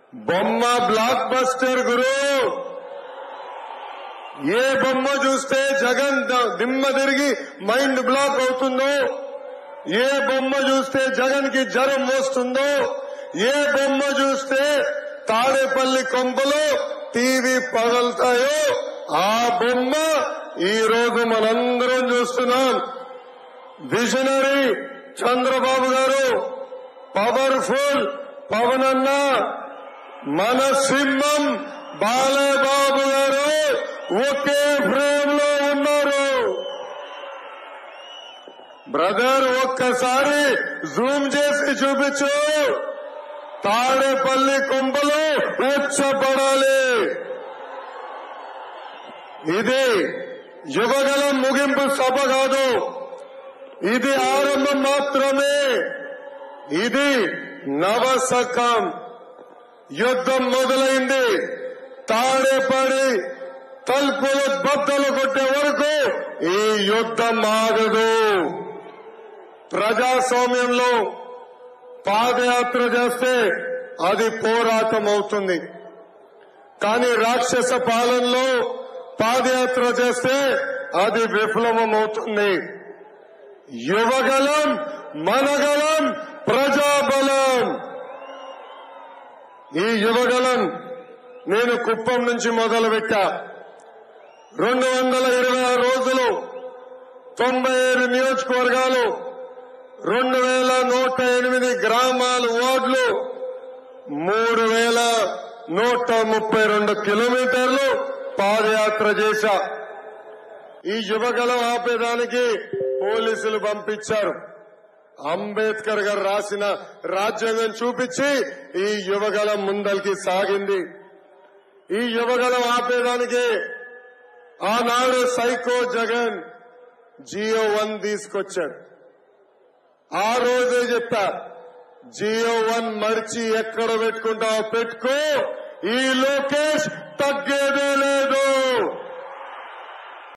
బొమ్మ block buster గురు ఏ బొమ్మ చూస్తే జగన్ ద- దిమ్మ తిరిగి మైండ్ బ్లాక్ అవుతుందో ఏ బొమ్మ చూస్తే జగన్ కి జ్వరం మోస్తుందో ఏ బొమ్మ చూస్తే తాడేపల్లి కొంపలో టీవీ పగలుతాయో ఆ బొమ్మ ఈ రోజు మనందరం చూస్తున్నాం విజనరీ చంద్రబాబు గారు పవర్ఫుల్ పవన్ అన్న మన సింహం బాలబాబు గారు ఒకే ఫ్రేమ్ లో ఉన్నారు బ్రదర్ ఒక్కసారి జూమ్ చేసి చూపించు తాడేపల్లి కుంపలు ఉచ్చపడాలి ఇది యువగలం ముగింపు సభ కాదు ఇది ఆరంభం మాత్రమే ఇది నవశకం యుద్ధం మొదలైంది తాడేపడి తలుపులు బద్దలు కొట్టే వరకు ఈ యుద్ధం ఆగదు ప్రజాస్వామ్యంలో పాదయాత్ర చేస్తే అది పోరాటం అవుతుంది కానీ రాక్షస పాలనలో పాదయాత్ర చేస్తే అది విఫలమం అవుతుంది యువగలం మనగలం ప్రజాబలం ఈ యువగలం నేను కుప్పం నుంచి మొదలు పెట్టా రెండు వందల ఇరవై ఆరు రోజులు తొంభై ఏడు నియోజకవర్గాలు రెండు వేల నూట ఎనిమిది గ్రామాలు వార్డులు మూడు వేల నూట ముప్పై రెండు కిలోమీటర్లు పాదయాత్ర చేశా ఈ యువగలం ఆపేదానికి పోలీసులు పంపించారు అంబేద్కర్ గారు రాసిన రాజ్యాంగం చూపించి ఈ యువగలం ముందరికి సాగింది ఈ యువగలం ఆపేదానికి ఆనాడు సైకో జగన్ జియో వన్ తీసుకొచ్చాడు ఆ రోజే చెప్పా జియో వన్ మర్చి ఎక్కడ పెట్టుకుంటావో పెట్టుకో ఈ లోకేష్ తగ్గేదే లేదు